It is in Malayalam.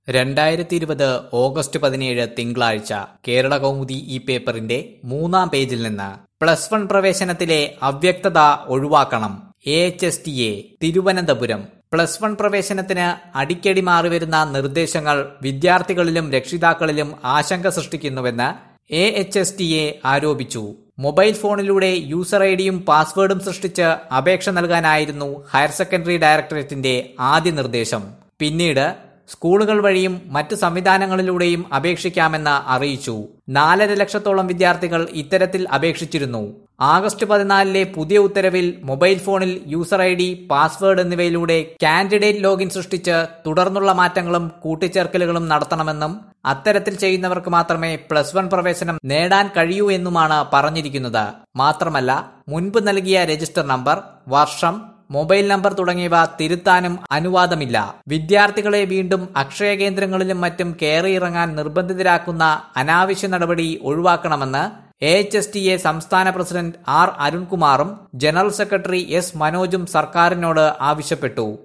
രണ്ടായിരത്തി ഇരുപത് ഓഗസ്റ്റ് പതിനേഴ് തിങ്കളാഴ്ച കേരള കൗമുദി ഈ പേപ്പറിന്റെ മൂന്നാം പേജിൽ നിന്ന് പ്ലസ് വൺ പ്രവേശനത്തിലെ അവ്യക്തത ഒഴിവാക്കണം A H S T A Thiruvananthapuram plus one പ്രവേശനത്തിന് അടിക്കടി മാറിവരുന്ന നിർദ്ദേശങ്ങൾ വിദ്യാർത്ഥികളിലും രക്ഷിതാക്കളിലും ആശങ്ക സൃഷ്ടിക്കുന്നുവെന്ന് A H S T A ആരോപിച്ചു മൊബൈൽ ഫോണിലൂടെ യൂസർ ഐ ഡിയും പാസ്വേഡും സൃഷ്ടിച്ച് അപേക്ഷ നൽകാനായിരുന്നു ഹയർ സെക്കൻഡറി ഡയറക്ടറേറ്റിന്റെ ആദ്യ നിർദ്ദേശം പിന്നീട് സ്കൂളുകൾ വഴിയും മറ്റ് സംവിധാനങ്ങളിലൂടെയും അപേക്ഷിക്കാമെന്ന് അറിയിച്ചു നാലര ലക്ഷത്തോളം വിദ്യാർത്ഥികൾ ഇത്തരത്തിൽ അപേക്ഷിച്ചിരുന്നു ആഗസ്റ്റ് പതിനാലിലെ പുതിയ ഉത്തരവിൽ മൊബൈൽ ഫോണിൽ യൂസർ ഐ ഡി പാസ്വേഡ് എന്നിവയിലൂടെ കാൻഡിഡേറ്റ് ലോഗിൻ സൃഷ്ടിച്ച് തുടർന്നുള്ള മാറ്റങ്ങളും കൂട്ടിച്ചേർക്കലുകളും നടത്തണമെന്നും അത്തരത്തിൽ ചെയ്യുന്നവർക്ക് മാത്രമേ പ്ലസ് വൺ പ്രവേശനം നേടാൻ കഴിയൂ എന്നുമാണ് പറഞ്ഞിരിക്കുന്നത് മാത്രമല്ല മുൻപ് നൽകിയ രജിസ്റ്റർ നമ്പർ വർഷം മൊബൈൽ നമ്പർ തുടങ്ങിയവ തിരുത്താനും അനുവാദമില്ല വിദ്യാർത്ഥികളെ വീണ്ടും അക്ഷയ കേന്ദ്രങ്ങളിലും മറ്റും കയറിയിറങ്ങാൻ നിർബന്ധിതരാക്കുന്ന അനാവശ്യ നടപടി ഒഴിവാക്കണമെന്ന് A H S T A സംസ്ഥാന പ്രസിഡന്റ് ആർ അരുൺകുമാറും ജനറൽ സെക്രട്ടറി എസ് മനോജും സർക്കാരിനോട് ആവശ്യപ്പെട്ടു